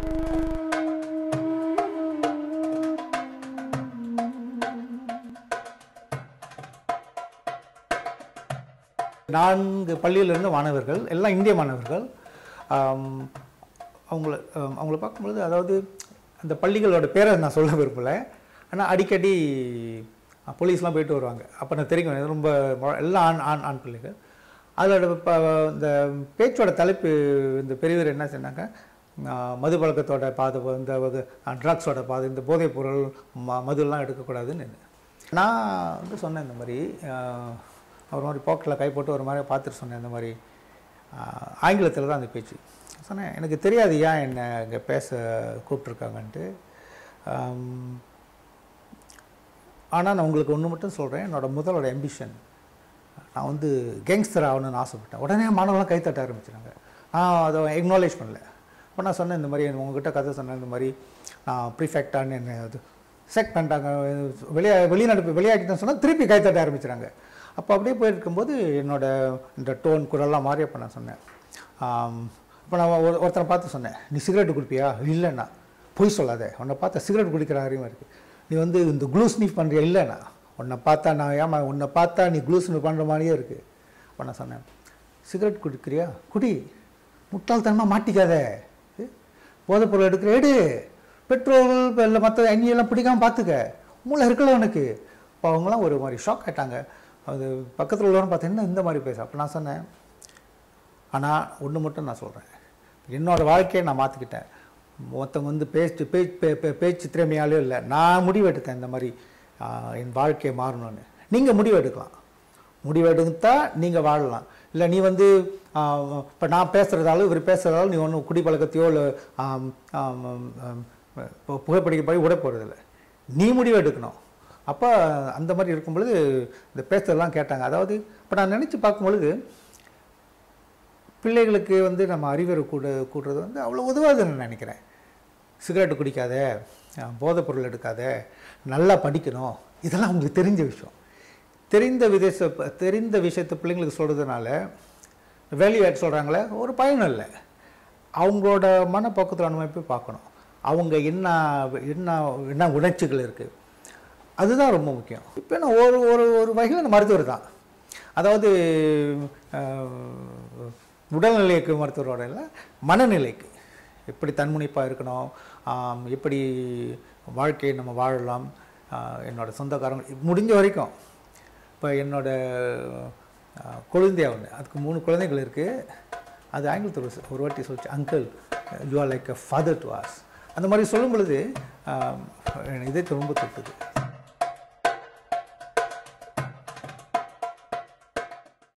நான்கு பள்ளியிலிருந்து மாணவர்கள் எல்லாம் இந்திய மாணவர்கள் ஆம், அவங்கள ஆம், அவங்கள பார்க்கும்பொழுது அதாவது அந்த பள்ளிகளோட பேரை நான் சொல்ல விரும்பல ஆனால் அடிக்கடி அ, போலீஸ்லாம் போயிட்டு வருவாங்க அப்போ நான் தெரியும் இது ரொம்ப மொ- எல்லாம் ஆண் ஆண் ஆண் பிள்ளைகள் அதோட இப்போ இந்த பேச்சோட தலைப்பு இந்த பெரியவர் என்ன சொன்னாங்க ஆ, மது பழக்கத்தோட பாதை இந்த ட்ரக்ஸோட பாதை இந்த போதைப் பொருள் ம மதுலாம் எடுக்கக்கூடாதுன்னு நான் வந்து சொன்னேன் இந்த மாதிரி ஆஹ், ஒரு மாதிரி பாக்கெட்டில் கை போட்டு ஒரு மாதிரி பார்த்துட்டு சொன்னேன் இந்த மாதிரி ஆங்கிலத்தில் தான் அந்த பேச்சு சொன்னேன் எனக்கு தெரியாது ஏன் என்னை இங்கே பேச கூப்பிட்ருக்காங்கன்ட்டு ஆனால் நான் உங்களுக்கு ஒன்று மட்டும் சொல்கிறேன் என்னோட முதலோட ambition நான் வந்து கேங்ஸ்டர் ஆகணும்னு ஆசைப்பட்டேன் உடனே மாணவர்கள்லாம் கைத்தட்ட ஆரம்பிச்சிட்டாங்க நான் அதை எக்னாலேஜ் பண்ணல அப்போ நான் சொன்னேன் இந்த மாதிரி உங்ககிட்ட கதை சொன்னேன் இந்த மாதிரி நான் ப்ரீஃபெக்டான்னு என்ன அது செக் பண்ணிட்டாங்க வெளியே வெளிநாடு வெளியாகிட்டேன்னு சொன்னால் திருப்பி கைத்தட்ட ஆரம்பிச்சிட்டாங்க அப்போ அப்படியே போயிருக்கும்போது என்னோட இந்த டோன் குரல்லாம் மாறி அப்போ நான் சொன்னேன் இப்போ நான் ஒரு ஒருத்தனை பார்த்து சொன்னேன் நீ சிகரெட் குடிப்பியா இல்லைண்ணா பொய் சொல்லாத உன்னை பார்த்தா சிகரெட் குடிக்கிற அறிவு இருக்குது நீ வந்து இந்த க்ளூ ஸ்னீஃப் பண்ணுறியா இல்லைண்ணா உன்னை பார்த்தா நான் ஏமா உன்னை பார்த்தா நீ க்ளூ ஸ்னீஃப் பண்ணுற மாதிரியே இருக்குது அப்போ நான் சொன்னேன் சிகரெட் குடிக்கிறியா குடி முட்டாள்தனமாக மாட்டிக்காத போதைப் பொருள் எடுக்கிற எடு பெட்ரோல் இல்லை மற்ற எண்ணெயெல்லாம் பிடிக்காம பார்த்துக்க மூளை இருக்கல உனக்கு இப்போ அவங்களாம் ஒரு மாதிரி ஷாக் ஆயிட்டாங்க அது பக்கத்தில் உள்ளவரும் பார்த்து என்ன இந்த மாதிரி பேச அப்போ நான் சொன்னேன் ஆனால் ஒன்று மட்டும் நான் சொல்கிறேன் என்னோடய வாழ்க்கையை நான் மாற்றிக்கிட்டேன் ஒருத்தவங்க வந்து பேச்சு பேச்சு பே- பே- பேச்சு திறமையாலே இல்லை நான் முடிவு எடுத்தேன் இந்த மாதிரி ஆஹ், என் வாழ்க்கையை மாறணும்னு நீங்கள் முடிவு எடுக்கலாம் முடிவு எடுத்தா நீங்கள் வாழலாம் இல்லை நீ வந்து இப்போ நான் பேசுகிறதாலும் இவர் பேசுகிறதாலும் நீ ஒன்றும் குடிப்பழக்கத்தையோ இல்லை புகைப்பிடிக்க போய் விட போகிறதில்ல நீ முடிவு எடுக்கணும் அப்போ அந்த மாதிரி இருக்கும் பொழுது இந்த பேசுறதெல்லாம் கேட்டாங்க அதாவது இப்போ நான் நினச்சி பார்க்கும் பொழுது பிள்ளைகளுக்கு வந்து நம்ம அறிவுரை கூட கூடுறது வந்து அவ்வளோ உதவாதுன்னு நான் நினைக்கிறேன் சிகரெட்டு குடிக்காத அஹ், போதைப் பொருள் எடுக்காத நல்லா படிக்கணும் இதெல்லாம் அவங்களுக்கு தெரிஞ்ச விஷயம் தெரிந்த விதேச தெரிந்த விஷயத்தை பிள்ளைங்களுக்கு சொல்கிறதுனால வேல்யூ ஆட் சொல்கிறாங்களே ஒரு பயனும் இல்லை அவங்களோட மனப்போக்கத்தில் நம்ம போய் பார்க்கணும் அவங்க என்ன என்ன என்ன உணர்ச்சிகள் இருக்குது அதுதான் ரொம்ப முக்கியம் இப்போ நான் ஒரு ஒரு ஒரு வகையில் மருத்துவர் தான் அதாவது அஹ், உடல்நிலைக்கு மருத்துவரோட இல்லை மனநிலைக்கு எப்படி தன்முனைப்பாக இருக்கணும் ஆம், எப்படி வாழ்க்கையை நம்ம வாழலாம் ஆஹ், என்னோட சொந்தக்காரங்க முடிஞ்ச வரைக்கும் இப்போ என்னோட ஆஹ், குழந்தையா ஒன்று அதுக்கு மூணு குழந்தைகள் இருக்குது அது ஆங்கிலத்தில் ஒரு- ஒரு வாட்டி சொல்லிச்சு uncle you are like a father to us அந்த மாதிரி சொல்லும் பொழுது ஆஹ், இதயத்தை ரொம்ப தொட்டுது